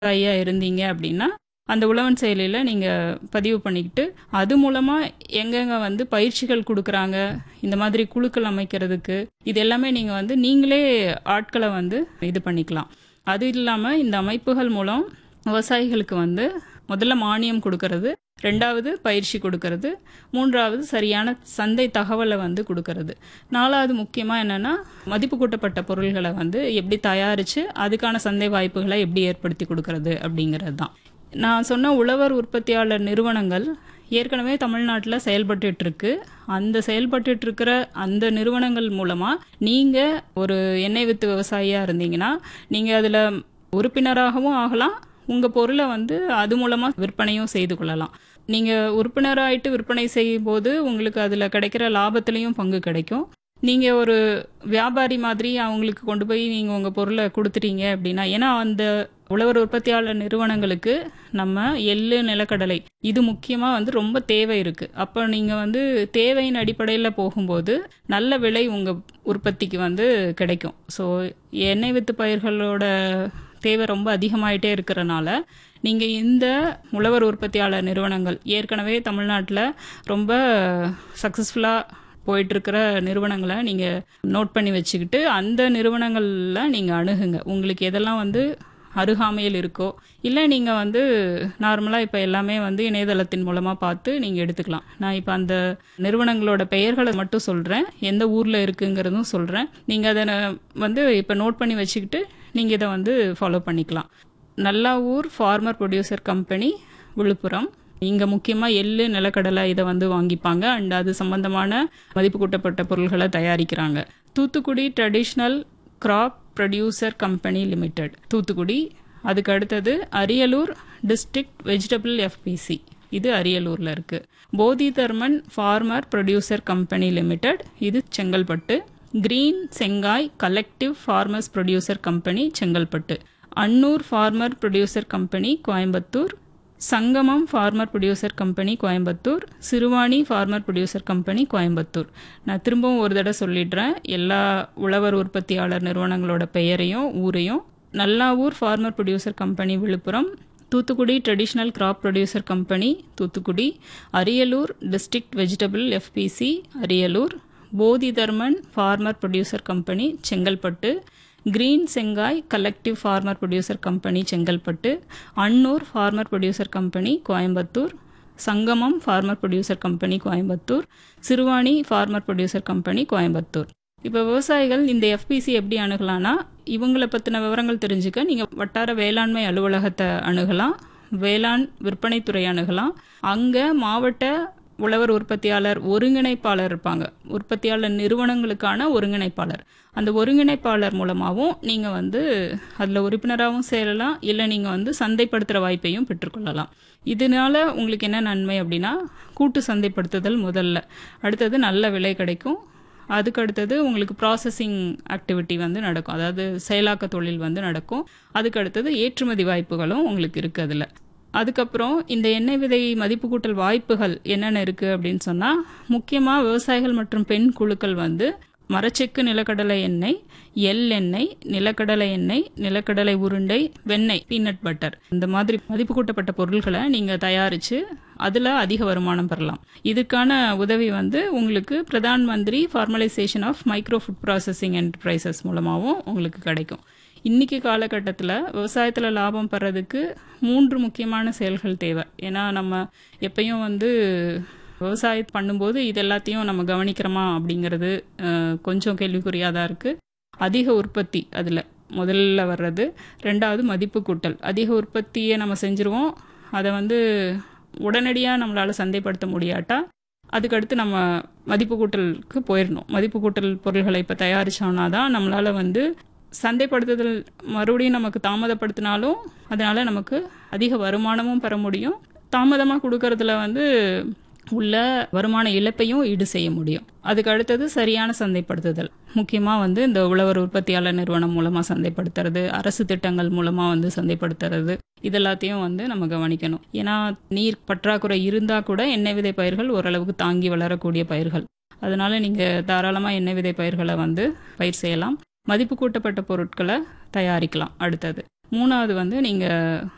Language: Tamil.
விவசாயியா இருந்தீங்க அப்படின்னா அந்த உழவன் செயலியில் நீங்கள் பதிவு பண்ணிக்கிட்டு அது மூலமாக எங்கெங்க வந்து பயிற்சிகள் கொடுக்குறாங்க இந்த மாதிரி குழுக்கள் அமைக்கிறதுக்கு இது எல்லாமே நீங்கள் வந்து நீங்களே ஆட்களை வந்து இது பண்ணிக்கலாம் அது இல்லாமல் இந்த அமைப்புகள் மூலம் விவசாயிகளுக்கு வந்து முதல்ல மானியம் கொடுக்கறது ரெண்டாவது பயிற்சி கொடுக்கறது மூன்றாவது சரியான சந்தை தகவலை வந்து கொடுக்கறது நாலாவது முக்கியமாக என்னென்னா மதிப்பு கூட்டப்பட்ட பொருள்களை வந்து எப்படி தயாரித்து அதுக்கான சந்தை வாய்ப்புகளை எப்படி ஏற்படுத்தி கொடுக்கறது அப்படிங்கிறது தான் நான் சொன்ன உழவர் உற்பத்தியாளர் நிறுவனங்கள் ஏற்கனவே தமிழ்நாட்டில் செயல்பட்டுட்டு இருக்கு அந்த செயல்பட்டுட்டு இருக்கிற அந்த நிறுவனங்கள் மூலமாக நீங்கள் ஒரு எண்ணெய் வித்து விவசாயியாக இருந்தீங்கன்னா நீங்கள் அதில் உறுப்பினராகவும் ஆகலாம் உங்கள் பொருளை வந்து அது மூலமாக விற்பனையும் செய்து கொள்ளலாம் நீங்கள் உறுப்பினராயிட்டு விற்பனை செய்யும் போது உங்களுக்கு அதில் கிடைக்கிற லாபத்துலேயும் பங்கு கிடைக்கும் நீங்கள் ஒரு வியாபாரி மாதிரி அவங்களுக்கு கொண்டு போய் நீங்கள் உங்கள் பொருளை கொடுத்துட்டீங்க அப்படின்னா ஏன்னா அந்த உழவர் உற்பத்தியாளர் நிறுவனங்களுக்கு நம்ம எள்ளு நிலக்கடலை இது முக்கியமாக வந்து ரொம்ப தேவை இருக்குது அப்போ நீங்கள் வந்து தேவையின் அடிப்படையில் போகும்போது நல்ல விலை உங்கள் உற்பத்திக்கு வந்து கிடைக்கும் ஸோ எண்ணெய் வித்து பயிர்களோட தேவை ரொம்ப அதிகமாயிட்டே இருக்கிறனால நீங்கள் இந்த உழவர் உற்பத்தியாளர் நிறுவனங்கள் ஏற்கனவே தமிழ்நாட்டில் ரொம்ப சக்ஸஸ்ஃபுல்லாக போயிட்டுருக்கிற நிறுவனங்களை நீங்கள் நோட் பண்ணி வச்சுக்கிட்டு அந்த நிறுவனங்களில் நீங்கள் அணுகுங்க உங்களுக்கு எதெல்லாம் வந்து அருகாமையில் இருக்கோ இல்லை நீங்கள் வந்து நார்மலாக இப்போ எல்லாமே வந்து இணையதளத்தின் மூலமாக பார்த்து நீங்கள் எடுத்துக்கலாம் நான் இப்போ அந்த நிறுவனங்களோட பெயர்களை மட்டும் சொல்கிறேன் எந்த ஊரில் இருக்குங்கிறதும் சொல்கிறேன் நீங்கள் அதை வந்து இப்போ நோட் பண்ணி வச்சுக்கிட்டு நீங்கள் இதை வந்து ஃபாலோ பண்ணிக்கலாம் Nallavur farmer producer company Villupuram இங்கே முக்கியமாக எள்ளு நிலக்கடலை இதை வந்து வாங்கிப்பாங்க அண்ட் அது சம்பந்தமான மதிப்பு கூட்டப்பட்ட பொருள்களை தயாரிக்கிறாங்க Thoothukudi traditional crop producer company limited Thoothukudi அதுக்கு அடுத்தது அரியலூர் டிஸ்ட்ரிக்ட் வெஜிடபிள் எஃபிசி இது அரியலூரில் இருக்குது Bodhi Dharman farmer producer company limited இது Chengalpattu green Chengai collective farmers producer company Chengalpattu Annur farmer producer company Coimbatore Sangamam farmer producer company Coimbatore Siruvani farmer producer company Coimbatore நான் திரும்பவும் ஒரு தடவை சொல்லிடுறேன் எல்லா உழவர் உற்பத்தியாளர் நிறுவனங்களோட பெயரையும் ஊரையும் Nallavur farmer producer company Villupuram Thoothukudi traditional crop producer company Thoothukudi Ariyalur district vegetable FPC Ariyalur Bodhi Dharman farmer producer company Chengalpattu green Chengai collective farmer producer company Chengalpattu Annur farmer producer company Coimbatore Sangamam farmer producer company Coimbatore Siruvani farmer producer company Coimbatore இப்போ விவசாயிகள் இந்த எஃபிசி எப்படி அணுகலாம்னா இவங்களை பற்றின விவரங்கள் தெரிஞ்சுக்க நீங்கள் வட்டார வேளாண்மை அலுவலகத்தை அணுகலாம் வேளாண் விற்பனைத்துறை அணுகலாம் அங்கே மாவட்ட உழவர் உற்பத்தியாளர் ஒருங்கிணைப்பாளர் இருப்பாங்க உற்பத்தியாளர் நிறுவனங்களுக்கான ஒருங்கிணைப்பாளர் அந்த ஒருங்கிணைப்பாளர் மூலமாகவும் நீங்கள் வந்து அதில் உறுப்பினராகவும் சேரலாம் இல்லை நீங்கள் வந்து சந்தைப்படுத்துகிற வாய்ப்பையும் பெற்றுக்கொள்ளலாம் இதனால உங்களுக்கு என்ன நன்மை அப்படின்னா கூட்டு சந்தைப்படுத்துதல் முதல்ல அடுத்தது நல்ல விலை கிடைக்கும் அதுக்கு அடுத்தது உங்களுக்கு ப்ராசஸிங் ஆக்டிவிட்டி வந்து நடக்கும் அதாவது செயலாக்க தொழில் வந்து நடக்கும் அதுக்கு அடுத்தது ஏற்றுமதி வாய்ப்புகளும் உங்களுக்கு இருக்குது அதில் அதுக்கப்புறம் இந்த எண்ணெய் விதை மதிப்பு கூட்டல் வாய்ப்புகள் என்னென்ன இருக்குது அப்படின்னு சொன்னால் முக்கியமாக விவசாயிகள் மற்றும் பெண் குழுக்கள் வந்து மரச்செக்கு நிலக்கடலை எண்ணெய் எள் எண்ணெய் நிலக்கடலை எண்ணெய் நிலக்கடலை உருண்டை வெண்ணெய் பீனட் பட்டர் இந்த மாதிரி மதிப்பு கூட்டப்பட்ட பொருட்களை நீங்கள் தயாரித்து அதில் அதிக வருமானம் பெறலாம் இதுக்கான உதவி வந்து உங்களுக்கு Pradhan Mantri formalisation of micro food processing enterprises மூலமாகவும் உங்களுக்கு கிடைக்கும் இன்றைக்கி காலகட்டத்தில் விவசாயத்தில் லாபம் பெறதுக்கு மூன்று முக்கியமான செயல்கள் தேவை ஏன்னா நம்ம எப்பயும் வந்து விவசாயம் பண்ணும்போது இது எல்லாத்தையும் நம்ம கவனிக்கிறோமா அப்படிங்கிறது கொஞ்சம் கேள்விக்குறியாக தான் இருக்குது அதிக உற்பத்தி அதில் முதல்ல வர்றது ரெண்டாவது மதிப்பு கூட்டல் அதிக உற்பத்தியை நம்ம செஞ்சுருவோம் அதை வந்து உடனடியாக நம்மளால் சந்தைப்படுத்த முடியாட்டா அதுக்கடுத்து நம்ம மதிப்பு கூட்டலுக்கு போயிடணும் மதிப்பு கூட்டல் பொருள்களை இப்போ தயாரித்தோம்னா தான் நம்மளால் வந்து சந்தைப்படுத்துதல் மறுபடியும் நமக்கு தாமதப்படுத்தினாலும் அதனால் நமக்கு அதிக வருமானமும் பெற முடியும் தாமதமாக கொடுக்கறதுல வந்து உள்ள வருமான இழப்பையும் ஈடு செய்ய முடியும் அதுக்கு அடுத்தது சரியான சந்தைப்படுத்துதல் முக்கியமாக வந்து இந்த உழவர் உற்பத்தியாளர் நிறுவனம் மூலமாக சந்தைப்படுத்துறது அரசு திட்டங்கள் மூலமாக வந்து சந்தைப்படுத்துறது இதெல்லாத்தையும் வந்து நம்ம கவனிக்கணும் ஏன்னா நீர் பற்றாக்குறை இருந்தால் கூட எண்ணெய் விதை பயிர்கள் ஓரளவுக்கு தாங்கி வளரக்கூடிய பயிர்கள் அதனால நீங்கள் தாராளமாக எண்ணெய் விதை பயிர்களை வந்து பயிர் செய்யலாம் மதிப்பு கூட்டப்பட்ட பொருட்களை தயாரிக்கலாம் அடுத்தது மூணாவது வந்து நீங்கள்